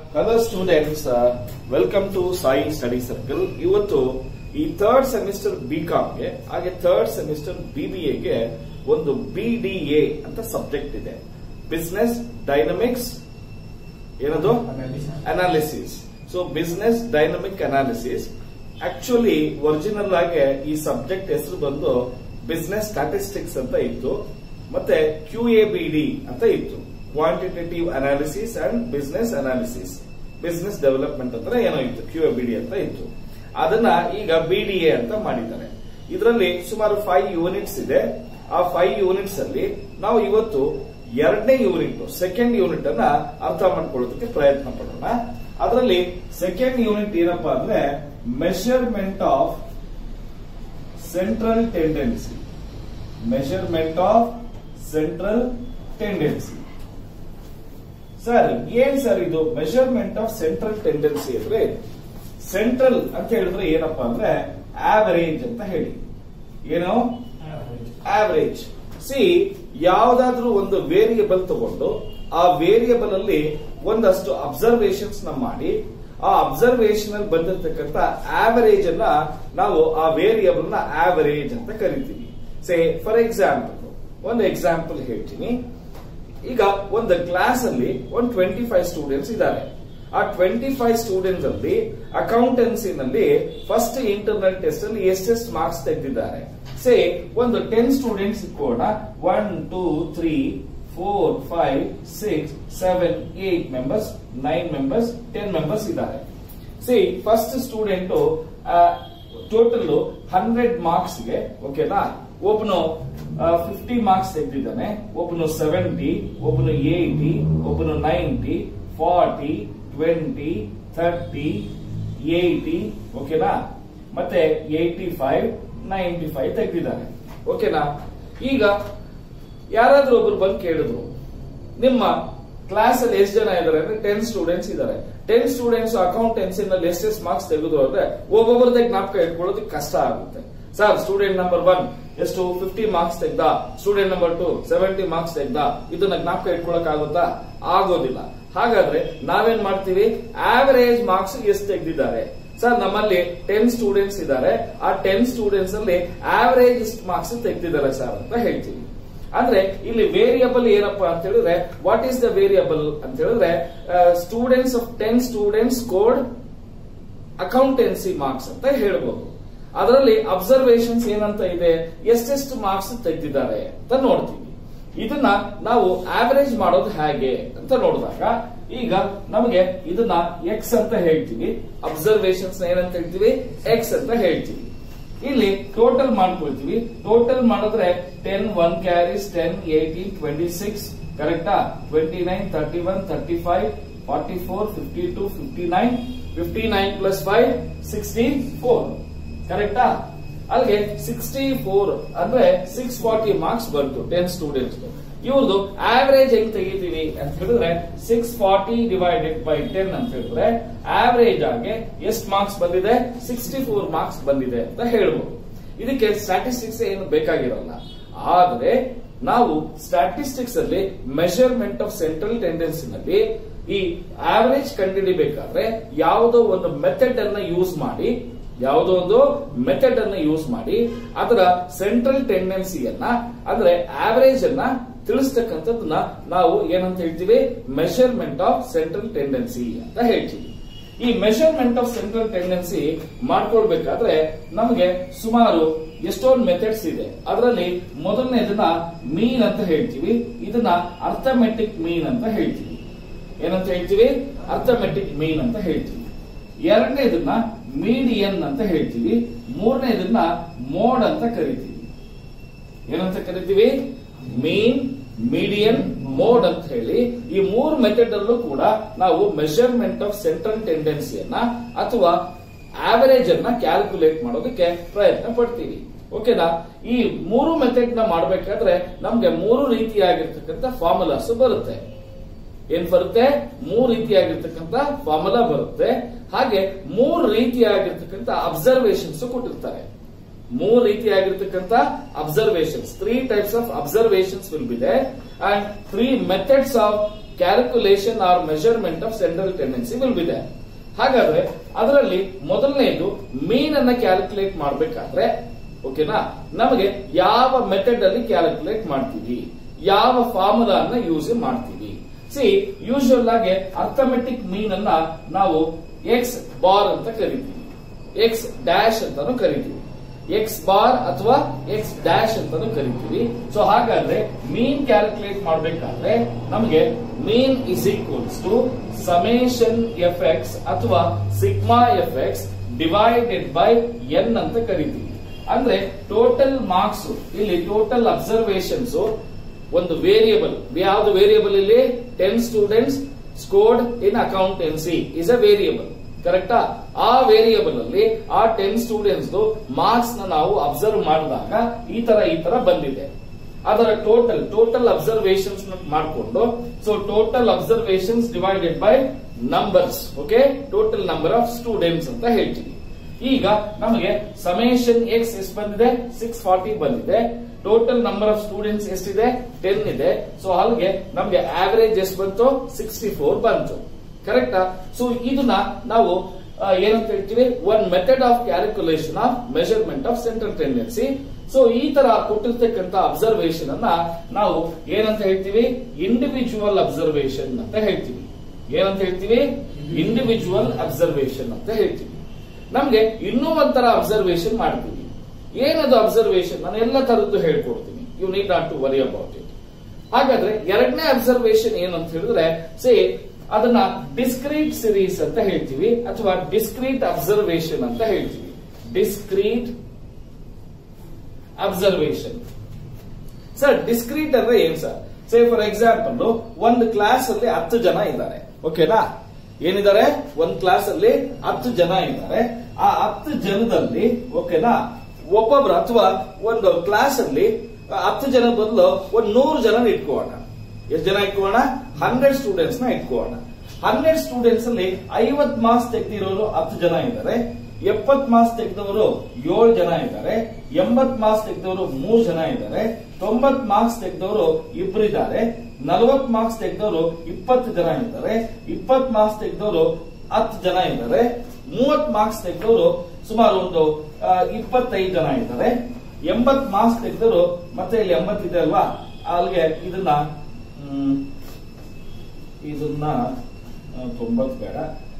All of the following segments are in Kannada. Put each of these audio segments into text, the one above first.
hello students welcome to Sai study circle ಇವತ್ತು ಈ ಥರ್ಡ್ ಸೆಮಿಸ್ಟರ್ ಬಿ ಗೆ ಹಾಗೆ ಥರ್ಡ್ ಸೆಮಿಸ್ಟರ್ ಬಿಬಿಎಗೆ ಒಂದು ಬಿಡಿಎ ಅಂತ ಸಬ್ಜೆಕ್ಟ್ ಇದೆ ಬಿಸ್ನೆಸ್ ಡೈನಮಿಕ್ಸ್ ಏನದು analysis so business dynamic analysis actually original ಆಗಿ ಈ ಸಬ್ಜೆಕ್ಟ್ ಹೆಸರು ಬಂದು ಬಿಸ್ನೆಸ್ ಸ್ಟಾಟಿಸ್ಟಿಕ್ಸ್ ಅಂತ ಇತ್ತು ಮತ್ತೆ ಕ್ಯೂ ಎ ಬಿ ಡಿ ಅಂತ ಇತ್ತು quantitative analysis and business analysis business development ಅಂತ ಏನೋ ಇತ್ತು ಕ್ಯೂ ಎ ಬಿ ಡಿ ಅಂತ ಇತ್ತು ಅದನ್ನ ಈಗ ಬಿ ಡಿ ಎ ಅಂತ ಮಾಡಿದ್ದಾರೆ ಇದರಲ್ಲಿ ಸುಮಾರು ಫೈವ್ ಯೂನಿಟ್ಸ್ ಇದೆ ಆ ಫೈವ್ ಯೂನಿಟ್ಸ್ ಅಲ್ಲಿ ನಾವು ಇವತ್ತು ಎರಡನೇ ಯೂನಿಟ್ ಸೆಕೆಂಡ್ ಯೂನಿಟ್ ಅನ್ನ ಅರ್ಥ ಮಾಡ್ಕೊಳ್ಳೋದಕ್ಕೆ ಪ್ರಯತ್ನ ಪಡೋಣ ಅದರಲ್ಲಿ ಸೆಕೆಂಡ್ ಯೂನಿಟ್ ಏನಪ್ಪಾ ಅಂದ್ರೆ measurement of central tendency measurement of central tendency sir ಏನ್ ಸರ್ ಇದು ಮೆಷರ್ಮೆಂಟ್ ಆಫ್ ಸೆಂಟ್ರಲ್ ಟೆಂಡೆನ್ಸಿ ಅಂದ್ರೆ ಸೆಂಟ್ರಲ್ ಅಂತ ಹೇಳಿದ್ರೆ ಏನಪ್ಪಾ ಅಂದ್ರೆ ಆವರೇಜ್ ಅಂತ ಹೇಳಿ ಏನು ಆವರೇಜ್ ಸಿ ಯಾವ್ದಾದ್ರೂ ಒಂದು ವೇರಿಯಬಲ್ ತಗೊಂಡು ಆ ವೇರಿಯಬಲ್ ಅಲ್ಲಿ ಒಂದಷ್ಟು ಅಬ್ಸರ್ವೇಷನ್ಸ್ ನ ಮಾಡಿ ಆ ಅಬ್ಸರ್ವೇಷನ್ ಅಲ್ಲಿ ಬಂದಿರತಕ್ಕಂತ ಆವರೇಜ್ ಅನ್ನ ನಾವು ಆ ವೇರಿಯಬಲ್ ನ ಆವರೇಜ್ ಅಂತ ಕರಿತೀವಿ ಸೇ ಫಾರ್ ಎಕ್ಸಾಂಪಲ್ ಒಂದು ಎಕ್ಸಾಂಪಲ್ ಹೇಳ್ತೀನಿ ಈಗ ಒಂದು ಕ್ಲಾಸ್ ಅಲ್ಲಿ ಒಂದು ಟ್ವೆಂಟಿ ಫೈವ್ ಸ್ಟೂಡೆಂಟ್ಸ್ ಇದ್ದಾರೆ ಆ ಟ್ವೆಂಟಿ ಫೈವ್ ಸ್ಟೂಡೆಂಟ್ಸ್ ಅಲ್ಲಿ ಅಕೌಂಟೆನ್ಸಿನಲ್ಲಿ ಫಸ್ಟ್ ಇಂಟರ್ನಲ್ ಟೆಸ್ಟ್ ಅಲ್ಲಿ ಎಷ್ಟೆಷ್ಟು ಮಾರ್ಕ್ಸ್ ತೆಗೆದಿದ್ದಾರೆ ಸೇ ಒಂದು ಟೆನ್ ಸ್ಟೂಡೆಂಟ್ಸ್ ಇಟ್ಕೋಣ one two three four five six seven eight members nine members ten members ಇದ್ದಾರೆ see first student total hundred marks ಗೆ ಓಕೆನಾ ಒಬ್ಬನು ಫಿಫ್ಟಿ ಮಾರ್ಕ್ಸ್ ತೆಗೆದಿದ್ದಾನೆ ಒಬ್ಬನು ಸೆವೆಂಟಿ ಒಬ್ಬನು ಏಯ್ಟಿ ಒಬ್ಬನು ninety forty twenty thirty eighty ಓಕೆನಾ ಮತ್ತೆ ಏಯ್ಟಿ ಫೈವ್ ನೈಂಟಿ ಫೈವ್ ತೆಗೆದಿದ್ದಾನೆ ಓಕೆನಾ ಈಗ ಯಾರಾದ್ರೂ ಒಬ್ರು ಬಂದು ಕೇಳಿದ್ರು ನಿಮ್ಮ ಕ್ಲಾಸ್ ಅಲ್ಲಿ ಎಷ್ಟು ಜನ ಇದಾರೆ ಅಂದ್ರೆ ಟೆನ್ ಸ್ಟೂಡೆಂಟ್ಸ್ ಇದಾರೆ ಟೆನ್ ಸ್ಟೂಡೆಂಟ್ಸ್ ಅಕೌಂಟೆನ್ಸಿ ನಲ್ಲಿ ಎಷ್ಟೆಷ್ಟು ಮಾರ್ಕ್ಸ್ ತೆಗೆದ್ರು ಅಂದ್ರೆ ಒಬ್ಬೊಬ್ಬರದೇ ಜ್ಞಾಪಕ ಇಟ್ಕೊಳ್ಳೋದಕ್ಕೆ ಕಷ್ಟ ಆಗುತ್ತೆ ಸರ್ ಸ್ಟೂಡೆಂಟ್ ನಂಬರ್ ಒನ್ ಎಷ್ಟು ಫಿಫ್ಟಿ ಮಾರ್ಕ್ಸ್ ತೆಗ್ದ student number two seventy marks ತೆಗ್ದ ಇದನ್ನ ಜ್ಞಾಪಕ ಇಟ್ಕೊಳಕ್ ಆಗುತ್ತಾ ಆಗೋದಿಲ್ಲ ಹಾಗಾದ್ರೆ ನಾವೇನ್ ಮಾಡ್ತೀವಿ ಆವರೇಜ್ ಮಾರ್ಕ್ಸ್ ಎಷ್ಟು ತೆಗೆದಿದ್ದಾರೆ ಸರ್ ನಮ್ಮಲ್ಲಿ ಟೆನ್ ಸ್ಟೂಡೆಂಟ್ಸ್ ಇದ್ದಾರೆ ಆ ಟೆನ್ ಸ್ಟೂಡೆಂಟ್ಸ್ ಅಲ್ಲಿ ಆವರೇಜ್ ಇಷ್ಟು ಮಾರ್ಕ್ಸ್ ತೆಗೆದಿದ್ದಾರೆ ಸರ್ ಅಂತ ಹೇಳ್ತೀವಿ ಅಂದ್ರೆ ಇಲ್ಲಿ ವೇರಿಯಬಲ್ ಏನಪ್ಪಾ ಅಂತ ಹೇಳಿದ್ರೆ ವಾಟ್ ಈಸ್ ದ ವೇರಿಯಬಲ್ ಅಂತ ಹೇಳಿದ್ರೆ students of ten students code accountancy marks ಅಂತ ಹೇಳ್ಬೋದು ಅದರಲ್ಲಿ ಅಬ್ಸರ್ವೇಷನ್ಸ್ ಏನಂತ ಇದೆ ಎಷ್ಟೆಷ್ಟು ಮಾರ್ಕ್ಸ್ ತೆಗೆದಿದ್ದಾರೆ ಅಂತ ನೋಡ್ತೀವಿ ಇದನ್ನ ನಾವು ಆವರೇಜ್ ಮಾಡೋದು ಹೇಗೆ ಅಂತ ನೋಡಿದಾಗ ಈಗ ನಮಗೆ ಇದನ್ನ ಎಕ್ಸ್ ಅಂತ ಹೇಳ್ತೀವಿ ಅಬ್ಸರ್ವೇಷನ್ಸ್ ಏನಂತ ಹೇಳ್ತೀವಿ ಎಕ್ಸ್ ಅಂತ ಹೇಳ್ತೀವಿ ಇಲ್ಲಿ ಟೋಟಲ್ ಮಾಡ್ಕೊಳ್ತೀವಿ ಟೋಟಲ್ ಮಾಡಿದ್ರೆ ten one carries ten eighteen twenty six ಕರೆಕ್ಟಾ twenty nine thirty one thirty five forty four fifty two fifty nine fifty nine plus five sixty four ಕರೆಕ್ಟಾ ಅಲ್ಲಿಗೆ ಸಿಕ್ಸ್ಟಿ ಫೋರ್ ಅಂದ್ರೆ ಸಿಕ್ಸ್ ಫಾರ್ಟಿ ಮಾರ್ಕ್ಸ್ ಬಂತು ಟೆನ್ ಸ್ಟೂಡೆಂಟ್ಸ್ ಇವ್ರದ್ದು ಆವರೇಜ್ ಹೆಂಗ್ ತೆಗಿತೀವಿ ಅಂತ ಹೇಳಿದ್ರೆ six forty divided by ten ಅಂತ ಹೇಳಿದ್ರೆ ಆವರೇಜ್ ಆಗಿ ಎಷ್ಟು ಮಾರ್ಕ್ಸ್ ಬಂದಿದೆ ಸಿಕ್ಸ್ಟಿ ಫೋರ್ ಮಾರ್ಕ್ಸ್ ಬಂದಿದೆ ಅಂತ ಹೇಳ್ಬೋದು ಇದಕ್ಕೆ ಸ್ಟಾಟಿಸ್ಟಿಕ್ಸ್ ಏನು ಬೇಕಾಗಿರಲ್ಲ ಆದ್ರೆ ನಾವು ಸ್ಟಾಟಿಸ್ಟಿಕ್ಸ್ ಅಲ್ಲಿ ಮೆಷರ್ಮೆಂಟ್ ಆಫ್ ಸೆಂಟ್ರಲ್ ಟೆಂಡೆನ್ಸಿನಲ್ಲಿ ಈ ಆವರೇಜ್ ಕಂಡುಹಿಡಿಬೇಕಾದ್ರೆ ಯಾವುದೋ ಒಂದು ಮೆಥಡ್ ಅನ್ನ ಯೂಸ್ ಮಾಡಿ ಯಾವುದೋ ಒಂದು ಮೆಥಡ್ ಅನ್ನ ಯೂಸ್ ಮಾಡಿ ಅದರ ಸೆಂಟ್ರಲ್ ಟೆಂಡೆನ್ಸಿಯನ್ನ ಅಂದ್ರೆ ಆವರೇಜ್ ಅನ್ನ ತಿಳಿಸ್ತಕ್ಕಂಥದ್ದನ್ನ ನಾವು ಏನಂತ ಹೇಳ್ತೀವಿ ಮೆಷರ್ಮೆಂಟ್ ಆಫ್ ಸೆಂಟ್ರಲ್ ಟೆಂಡೆನ್ಸಿ ಅಂತ ಹೇಳ್ತೀವಿ ಈ ಮೆಷರ್ಮೆಂಟ್ ಆಫ್ ಸೆಂಟ್ರಲ್ ಟೆಂಡೆನ್ಸಿ ಮಾಡ್ಕೊಳ್ಬೇಕಾದ್ರೆ ನಮಗೆ ಸುಮಾರು ಎಷ್ಟೊಂದು ಮೆಥಡ್ಸ್ ಇದೆ ಅದರಲ್ಲಿ ಮೊದಲನೇದನ್ನ ಮೀನ್ ಅಂತ ಹೇಳ್ತೀವಿ ಇದನ್ನ ಅರ್ಥಮೆಟಿಕ್ ಮೀನ್ ಅಂತ ಹೇಳ್ತೀವಿ ಏನಂತ ಹೇಳ್ತೀವಿ ಅರ್ಥಮೆಟಿಕ್ ಮೀನ್ ಅಂತ ಹೇಳ್ತೀವಿ ಎರಡನೇದನ್ನ ಮೀಡಿಯನ್ ಅಂತ ಹೇಳ್ತೀವಿ ಮೂರನೇದನ್ನ ಮೋಡ್ ಅಂತ ಕರಿತೀವಿ ಏನಂತ ಕರಿತೀವಿ ಮೀನ್ ಮೀಡಿಯನ್ ಮೋಡ್ ಅಂತ ಹೇಳಿ ಈ ಮೂರು ಮೆಥಡ್ ಅಲ್ಲೂ ಕೂಡ ನಾವು ಮೆಷರ್ಮೆಂಟ್ ಆಫ್ ಸೆಂಟ್ರಲ್ ಟೆಂಡೆನ್ಸಿಯನ್ನ ಅಥವಾ ಆವರೇಜ್ ಅನ್ನ ಕ್ಯಾಲ್ಕುಲೇಟ್ ಮಾಡೋದಕ್ಕೆ ಪ್ರಯತ್ನ ಪಡ್ತೀವಿ ಓಕೆನಾ ಈ ಮೂರು ಮೆಥಡ್ ನ ಮಾಡಬೇಕಾದ್ರೆ ನಮ್ಗೆ ಮೂರು ರೀತಿಯಾಗಿರ್ತಕ್ಕಂಥ ಫಾರ್ಮುಲಾಸ್ ಬರುತ್ತೆ ಏನ್ ಬರುತ್ತೆ ಮೂರು ರೀತಿಯಾಗಿರ್ತಕ್ಕಂಥ ಫಾರ್ಮುಲಾ ಬರುತ್ತೆ ಹಾಗೆ ಮೂರು ರೀತಿಯಾಗಿರ್ತಕ್ಕಂಥ ಅಬ್ಸರ್ವೇಷನ್ಸ್ ಕೊಟ್ಟಿರ್ತಾರೆ ಮೂರು ರೀತಿಯಾಗಿರ್ತಕ್ಕಂಥ observations three types of observations will be there and three methods of calculation or measurement of central tendency will be there ಹಾಗಾದ್ರೆ ಅದರಲ್ಲಿ ಮೊದಲನೇದು ಮೀನ್ ಅನ್ನ ಕ್ಯಾಲ್ಕುಲೇಟ್ ಮಾಡಬೇಕಾದ್ರೆ ಓಕೆನಾ ನಮಗೆ ಯಾವ ಮೆಥಡ್ ಅಲ್ಲಿ ಕ್ಯಾಲ್ಕುಲೇಟ್ ಮಾಡ್ತೀವಿ ಯಾವ ಫಾರ್ಮುಲಾ ಅನ್ನ ಯೂಸ್ ಮಾಡ್ತೀವಿ ಸಿ ಯೂಶುವಲ್ ಆಗಿ ಅರ್ಥಮೆಟಿಕ್ ಮೀನ್ ಅನ್ನ ನಾವು ಎಕ್ಸ್ ಬಾರ್ ಅಂತ ಕರಿತೀವಿ ಎಕ್ಸ್ ಡ್ಯಾಶ್ ಅಂತಾನು ಕರಿತೀವಿ ಎಕ್ಸ್ ಬಾರ್ ಅಥವಾ ಎಕ್ಸ್ ಡ್ಯಾಶ್ ಅಂತಾನು ಕರಿತೀವಿ ಸೊ ಹಾಗಾದ್ರೆ ಮೀನ್ ಕ್ಯಾಲ್ಕುಲೇಟ್ ಮಾಡಬೇಕಾದ್ರೆ ನಮಗೆ mean is equals to summation F X ಅಥವಾ sigma F X divided by N ಅಂತ ಕರಿತೀವಿ ಅಂದ್ರೆ ಟೋಟಲ್ ಮಾರ್ಕ್ಸ್ ಇಲ್ಲಿ ಟೋಟಲ್ ಅಬ್ಸರ್ವೇಷನ್ಸ್ ಒಂದು ವೇರಿಯಬಲ್ ಯಾವ್ದು ವೇರಿಯಬಲ್ ಇಲ್ಲಿ ten students scored in accountancy is a variable ಕರೆಕ್ಟಾ ಆ ವೇರಿಯಬಲ್ ಅಲ್ಲಿ ಆ ಟೆನ್ ಸ್ಟೂಡೆಂಟ್ಸ್ ಮಾರ್ಕ್ಸ್ ನ ನಾವು ಅಬ್ಸರ್ವ್ ಮಾಡಿದಾಗ ಈ ತರ ಈ ತರ ಬಂದಿದೆ ಅದರ ಟೋಟಲ್ ಟೋಟಲ್ ಅಬ್ಸರ್ವೇಷನ್ಸ್ ಮಾಡಿಕೊಂಡು so total observations divided by numbers okay total number of students ಅಂತ ಹೇಳ್ತೀವಿ ಈಗ ನಮಗೆ ಸಮೇಶನ್ ಎಕ್ಸ್ ಎಷ್ಟು ಬಂದಿದೆ ಸಿಕ್ಸ್ ಫಾರ್ಟಿ ಬಂದಿದೆ ಟೋಟಲ್ ನಂಬರ್ ಆಫ್ ಸ್ಟೂಡೆಂಟ್ಸ್ ಎಷ್ಟಿದೆ ಟೆನ್ ಇದೆ ಸೊ ಅಲ್ಲಿಗೆ ನಮಗೆ ಆವರೇಜ್ ಎಷ್ಟು ಬಂತು ಸಿಕ್ಸ್ಟಿ ಫೋರ್ ಬಂತು ಕರೆಕ್ಟಾ ಸೊ ಇದನ್ನ ನಾವು ಆ, ಏನಂತ ಹೇಳ್ತೀವಿ one method of calculation of measurement of central tendency so ಈ ತರ ಕೊಟ್ಟಿರ್ತಕ್ಕಂಥ ಅಬ್ಸರ್ವೇಷನ್ ಅನ್ನ ನಾವು ಏನಂತ ಹೇಳ್ತೀವಿ ಇಂಡಿವಿಜುವಲ್ ಅಬ್ಸರ್ವೇಷನ್ ಅಂತ ಹೇಳ್ತೀವಿ ಏನಂತ ಹೇಳ್ತೀವಿ ಇಂಡಿವಿಜುವಲ್ ಅಬ್ಸರ್ವೇಷನ್ ಅಂತ ಹೇಳ್ತೀವಿ ನಮ್ಗೆ ಇನ್ನೂ ಒಂಥರ ಅಬ್ಸರ್ವೇಷನ್ ಮಾಡ್ತೀವಿ ಏನದು ಅಬ್ಸರ್ವೇಷನ್ ನಾನು ಎಲ್ಲ ತರದ್ದು ಹೇಳ್ಕೊಡ್ತೀನಿ you need not to worry about it ಹಾಗಾದ್ರೆ ಎರಡನೇ ಅಬ್ಸರ್ವೇಷನ್ ಏನು ಅಂತ ಹೇಳಿದ್ರೆ ಸೇ ಅದನ್ನ ಡಿಸ್ಕ್ರೀಟ್ ಸಿರೀಸ್ ಅಂತ ಹೇಳ್ತೀವಿ ಅಥವಾ ಡಿಸ್ಕ್ರೀಟ್ ಅಬ್ಸರ್ವೇಷನ್ ಅಂತ ಹೇಳ್ತೀವಿ ಡಿಸ್ಕ್ರೀಟ್ ಅಬ್ಸರ್ವೇಷನ್ ಸರ್ ಡಿಸ್ಕ್ರೀಟ್ ಅಂದ್ರೆ ಏನ್ ಸರ್ ಸೇ ಫಾರ್ ಎಕ್ಸಾಂಪಲ್ ಒಂದು ಕ್ಲಾಸ್ ಅಲ್ಲಿ ಹತ್ತು ಜನ ಇದ್ದಾರೆ ಓಕೆನಾ ಏನಿದ್ದಾರೆ ಒಂದ್ ಕ್ಲಾಸ್ ಅಲ್ಲಿ ಹತ್ತು ಜನ ಇದ್ದಾರೆ ಆ ಹತ್ತು ಜನದಲ್ಲಿ ಓಕೆನಾ ಒಬ್ಬೊಬ್ರು ಅಥವಾ ಒಂದು ಕ್ಲಾಸ್ ಅಲ್ಲಿ ಆ ಹತ್ತು ಜನ ಬದಲು ಒಂದ್ ನೂರು ಜನ ಇಟ್ಕೋಣ ಎಷ್ಟು ಜನ ಇಟ್ಕೋಣ ಹಂಡ್ರೆಡ್ ಸ್ಟೂಡೆಂಟ್ಸ್ ನ ಇಟ್ಕೋಣ ಹಂಡ್ರೆಡ್ ಸ್ಟೂಡೆಂಟ್ಸ್ ಅಲ್ಲಿ ಐವತ್ ಮಾರ್ಕ್ಸ್ ತೆಗೆದಿರೋರು ಹತ್ತು ಜನ ಇದ್ದಾರೆ ಎಪ್ಪತ್ ಮಾರ್ಕ್ಸ್ ತೆಗೆದವರು ಏಳು ಜನ ಇದ್ದಾರೆ ಎಂಬತ್ ಮಾರ್ಕ್ಸ್ ತೆಗೆದವರು ಮೂರ್ ಜನ ಇದ್ದಾರೆ ತೊಂಬತ್ ಮಾರ್ಕ್ಸ್ ತೆಗೆದವರು ಇಬ್ಬರಿದ್ದಾರೆ ನಲವತ್ ಮಾರ್ಕ್ಸ್ ತೆಗೆದವರು ಇಪ್ಪತ್ತು ಜನ ಇದ್ದಾರೆ ಇಪ್ಪತ್ ಮಾರ್ಕ್ಸ್ ತೆಗೆದವರು ಹತ್ತು ಜನ ಇದ್ದಾರೆ ಮೂವತ್ ಮಾರ್ಕ್ಸ್ ತೆಗೆದವರು ಸುಮಾರು ಒಂದು ಆ, ಇಪ್ಪತ್ತೈದು ಜನ ಇದ್ದಾರೆ ಎಂಬತ್ ಮಾರ್ಕ್ಸ್ ತೆಗೆದವರು ಮತ್ತೆ ಇಲ್ಲಿ ಎಂಬತ್ತಿದೆ ಅಲ್ವಾ ಅಲ್ಲಿಗೆ ಇದನ್ನ ಹ್ಮ್, ಇದನ್ನ ಆ, ತೊಂಬತ್ತು ಬೇಡ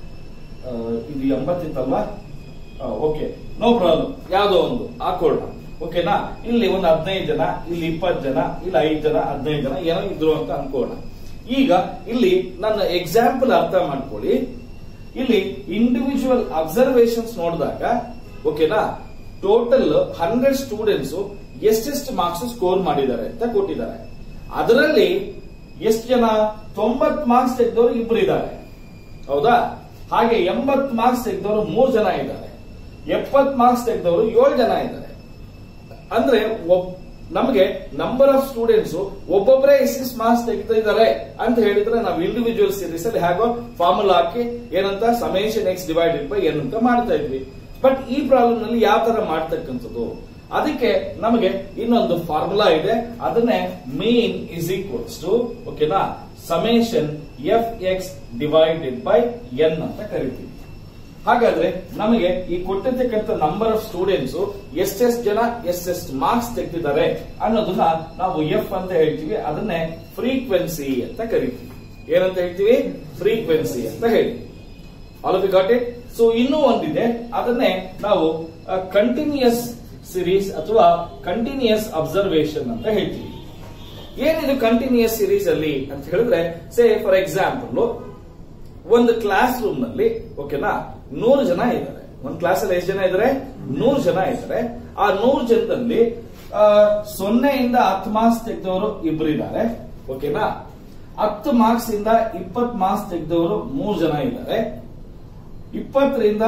ಆ, ಇದು ಎಂಬತ್ತಿತ್ತಲ್ವಾ ಓಕೆ ನೋ ಪ್ರಾಬ್ಲಮ್ ಯಾವ್ದೋ ಒಂದು ಹಾಕೊಳ್ಳೋಣ ಓಕೆನಾ ಇಲ್ಲಿ ಒಂದು ಹದಿನೈದು ಜನ ಇಲ್ಲಿ ಇಪ್ಪತ್ತು ಜನ ಇಲ್ಲಿ ಐದು ಜನ ಹದಿನೈದು ಜನ ಏನೋ ಇದ್ರು ಅಂತ ಅನ್ಕೋಣ ಈಗ ಇಲ್ಲಿ ನನ್ನ ಎಕ್ಸಾಂಪಲ್ ಅರ್ಥ ಮಾಡ್ಕೊಳ್ಳಿ ಇಲ್ಲಿ ಇಂಡಿವಿಜುವಲ್ ಅಬ್ಸರ್ವೇಷನ್ಸ್ ನೋಡಿದಾಗ ಓಕೆನಾ ಟೋಟಲ್ ಹಂಡ್ರೆಡ್ ಸ್ಟೂಡೆಂಟ್ಸ್ ಎಷ್ಟೆಷ್ಟು ಮಾರ್ಕ್ಸ್ ಸ್ಕೋರ್ ಮಾಡಿದ್ದಾರೆ ಅಂತ ಕೊಟ್ಟಿದ್ದಾರೆ ಅದರಲ್ಲಿ ಎಷ್ಟು ಜನ ತೊಂಬತ್ ಮಾರ್ಕ್ಸ್ ತೆಗೆದವರು ಇಬ್ರು ಇದ್ದಾರೆ ಹೌದಾ ಹಾಗೆ ಎಂಬತ್ ಮಾರ್ಕ್ಸ್ ತೆಗೆದವರು ಮೂರ್ ಜನ ಇದ್ದಾರೆ ಎಪ್ಪತ್ ಮಾರ್ಕ್ಸ್ ತೆಗೆದವರು ಏಳು ಜನ ಇದ್ದಾರೆ ಅಂದ್ರೆ ಒಬ್- ನಮಗೆ ನಂಬರ್ ಆಫ್ ಸ್ಟೂಡೆಂಟ್ಸ್ ಒಬ್ಬೊಬ್ಬರೇ ಎಷ್ಟಿಸ್ ಮಾರ್ಕ್ಸ್ ತೆಗಿತಾ ಇದ್ದಾರೆ ಅಂತ ಹೇಳಿದ್ರೆ ನಾವು ಇಂಡಿವಿಜುವಲ್ ಸೀರೀಸ್ ಅಲ್ಲಿ ಹೇಗೋ ಫಾರ್ಮುಲಾ ಹಾಕಿ ಏನಂತ summation X divided by N ಅಂತ ಮಾಡ್ತಾ ಇದ್ವಿ ಬಟ್ ಈ ಪ್ರಾಬ್ಲಮ್ ನಲ್ಲಿ ಯಾವ ತರ ಮಾಡ್ತಕ್ಕಂಥದ್ದು ಅದಕ್ಕೆ ನಮಗೆ ಇನ್ನೊಂದು ಫಾರ್ಮುಲಾ ಇದೆ ಅದನ್ನೇ ಮೀನ್ ಇಸ್ ಈಕ್ವಲ್ಸ್ ಟು ಓಕೆನಾ summation F X divided by N ಅಂತ ಕರಿತೀವಿ ಹಾಗಾದ್ರೆ ನಮಗೆ ಈ ಕೊಟ್ಟಿರ್ತಕ್ಕಂಥ ನಂಬರ್ ಆಫ್ ಸ್ಟೂಡೆಂಟ್ಸ್ ಎಷ್ಟೆಷ್ಟು ಜನ ಎಷ್ಟೆಷ್ಟು ಮಾರ್ಕ್ಸ್ ತೆಗೆದಿದ್ದಾರೆ ಅನ್ನೋದನ್ನ ನಾವು ಎಫ್ ಅಂತ ಹೇಳ್ತೀವಿ ಅದನ್ನೇ ಫ್ರೀಕ್ವೆನ್ಸಿ ಅಂತ ಕರಿತೀವಿ ಏನಂತ ಹೇಳ್ತೀವಿ ಫ್ರೀಕ್ವೆನ್ಸಿ ಅಂತ ಹೇಳಿ all of got it so ಇನ್ನೂ ಒಂದಿದೆ ಅದನ್ನೇ ನಾವು ಕಂಟಿನ್ಯೂಯಸ್ ಸಿರೀಸ್ ಅಥವಾ ಕಂಟಿನ್ಯೂಯಸ್ ಅಬ್ಸರ್ವೇಷನ್ ಅಂತ ಹೇಳ್ತೀವಿ ಏನಿದು ಕಂಟಿನ್ಯೂಯಸ್ ಸಿರೀಸ್ ಅಲ್ಲಿ ಅಂತ ಹೇಳಿದ್ರೆ ಸೇ ಫಾರ್ ಎಕ್ಸಾಂಪಲ್ ಒಂದು ಕ್ಲಾಸ್ ರೂಮ್ ನಲ್ಲಿ ಓಕೆನಾ ನೂರು ಜನ ಇದ್ದಾರೆ ಒಂದು ಕ್ಲಾಸ್ ಅಲ್ಲಿ ಎಷ್ಟು ಜನ ಇದ್ದಾರೆ ನೂರು ಜನ ಇದ್ದಾರೆ ಆ ನೂರು ಜನದಲ್ಲಿ ಆ, ಸೊನ್ನೆಯಿಂದ ಹತ್ತು ಮಾರ್ಕ್ಸ್ ತೆಗೆದವರು ಇಬ್ರು ಇದ್ದಾರೆ ಓಕೆನಾ ಹತ್ತು ಮಾರ್ಕ್ಸ್ ಇಂದ ಇಪ್ಪತ್ ಮಾರ್ಕ್ಸ್ ತೆಗೆದವರು ಮೂರು ಜನ ಇದ್ದಾರೆ ಇಪ್ಪತ್ತರಿಂದ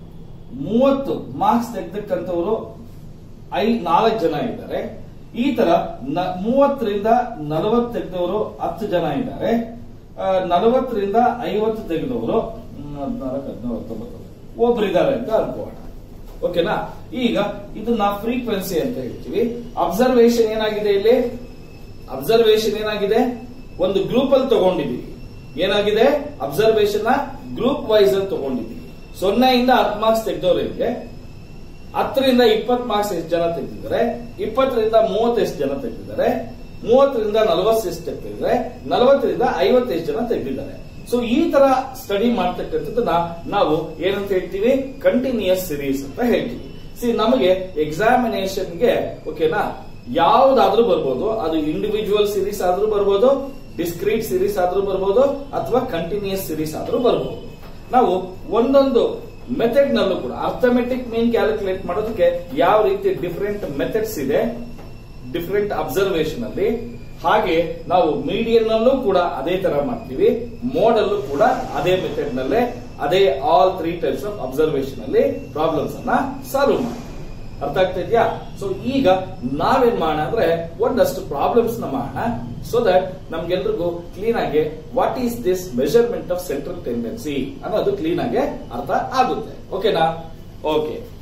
ಮೂವತ್ತು ಮಾರ್ಕ್ಸ್ ತೆಗೆದಕ್ಕಂಥವರು ಐ ನಾಲ್ಕು ಜನ ಇದ್ದಾರೆ ಈ ತರ ನ- ಮೂವತ್ತರಿಂದ ನಲವತ್ತು ತೆಗೆದವರು ಹತ್ತು ಜನ ಇದ್ದಾರೆ ಆ, ನಲವತ್ತರಿಂದ ಐವತ್ತು ತೆಗೆದವರು ಹ್ಮ್, ಹದ್ನಾಲ್ಕು ಹದಿನಾರು ಹತ್ತೊಂಬತ್ತು ಒಬ್ರಿದ್ದಾರೆ ಅಂತ ಅನ್ಕೋಣ ಓಕೆನಾ ಈಗ ಇದನ್ನ ಫ್ರೀಕ್ವೆನ್ಸಿ ಅಂತ ಹೇಳ್ತೀವಿ ಅಬ್ಸರ್ವೇಷನ್ ಏನಾಗಿದೆ ಇಲ್ಲಿ ಅಬ್ಸರ್ವೇಷನ್ ಏನಾಗಿದೆ ಒಂದು ಗ್ರೂಪ್ ಅಲ್ಲಿ ತಗೊಂಡಿದೀವಿ ಏನಾಗಿದೆ ಅಬ್ಸರ್ವೇಷನ್ ಗ್ರೂಪ್ ವೈಸ್ ಅಂತ ತಗೊಂಡಿದ್ದೀವಿ ಸೊನ್ನೆಯಿಂದ ಹತ್ತು ಮಾರ್ಕ್ಸ್ ತೆಗೆದವರಿಗೆ ಹತ್ತರಿಂದ ಇಪ್ಪತ್ತು ಮಾರ್ಕ್ಸ್ ಎಷ್ಟು ಜನ ತೆಗೆದಿದ್ದಾರೆ ಇಪ್ಪತ್ತರಿಂದ ಮೂವತ್ತು ಎಷ್ಟು ಜನ ತೆಗೆದಿದ್ದಾರೆ ಮೂವತ್ತರಿಂದ ನಲವತ್ತು ಎಷ್ಟು ತೆಗೆದಿದ್ದಾರೆ ನಲವತ್ತರಿಂದ ಐವತ್ತು ಎಷ್ಟು ಜನ ತೆಗೆದಿದ್ದಾರೆ ಸೊ ಈ ತರ ಸ್ಟಡಿ ಮಾಡ್ತಕ್ಕಂಥದ್ದನ್ನ ನಾವು ಏನಂತ ಹೇಳ್ತೀವಿ ಕಂಟಿನ್ಯೂಸ್ ಸಿರೀಸ್ ಅಂತ ಹೇಳ್ತೀವಿ ಸಿ ನಮಗೆ ಎಕ್ಸಾಮಿನೇಷನ್ಗೆ ಓಕೆನಾ ಯಾವ್ದಾದ್ರೂ ಬರ್ಬೋದು ಅದು ಇಂಡಿವಿಜುವಲ್ ಸಿರೀಸ್ ಆದ್ರೂ ಬರ್ಬೋದು ಡಿಸ್ಕ್ರೀಟ್ ಸಿರೀಸ್ ಆದ್ರೂ ಬರ್ಬೋದು ಅಥವಾ ಕಂಟಿನ್ಯೂಸ್ ಸಿರೀಸ್ ಆದ್ರೂ ಬರ್ಬೋದು ನಾವು ಒಂದೊಂದು ಮೆಥಡ್ ನಲ್ಲೂ ಕೂಡ ಅರ್ಥಮೆಟಿಕ್ ಮೀನ್ ಕ್ಯಾಲ್ಕುಲೇಟ್ ಮಾಡೋದಕ್ಕೆ ಯಾವ ರೀತಿ ಡಿಫರೆಂಟ್ ಮೆಥಡ್ಸ್ ಇದೆ ಡಿಫರೆಂಟ್ ಅಬ್ಸರ್ವೇಷನ್ ಅಲ್ಲಿ ಹಾಗೆ ನಾವು ಮೀಡಿಯನ್ ನಲ್ಲೂ ಕೂಡ ಅದೇ ತರ ಮಾಡ್ತೀವಿ ಮೋಡಲ್ಲೂ ಕೂಡ ಅದೇ ಮೆಥಡ್ ನಲ್ಲೇ ಅದೇ all three types of observation ಅಲ್ಲಿ ಪ್ರಾಬ್ಲಮ್ಸ್ ಅನ್ನ ಸಾಲ್ವ್ ಮಾಡಿ ಅರ್ಥ ಆಗ್ತಾ ಇದೆಯಾ ಸೊ ಈಗ ನಾವೇನ್ ಮಾಡೋಣ ಅಂದ್ರೆ ಒಂದಷ್ಟು ಪ್ರಾಬ್ಲಮ್ಸ್ ನ ಮಾಡೋಣ ಸೊ ದಟ್ ನಮ್ಗೆಲ್ರಿಗೂ ಕ್ಲೀನ್ ಆಗಿ what is this measurement of central tendency ಅನ್ನೋದು ಕ್ಲೀನ್ ಆಗಿ ಅರ್ಥ ಆಗುತ್ತೆ ಓಕೆನಾ ಓಕೆ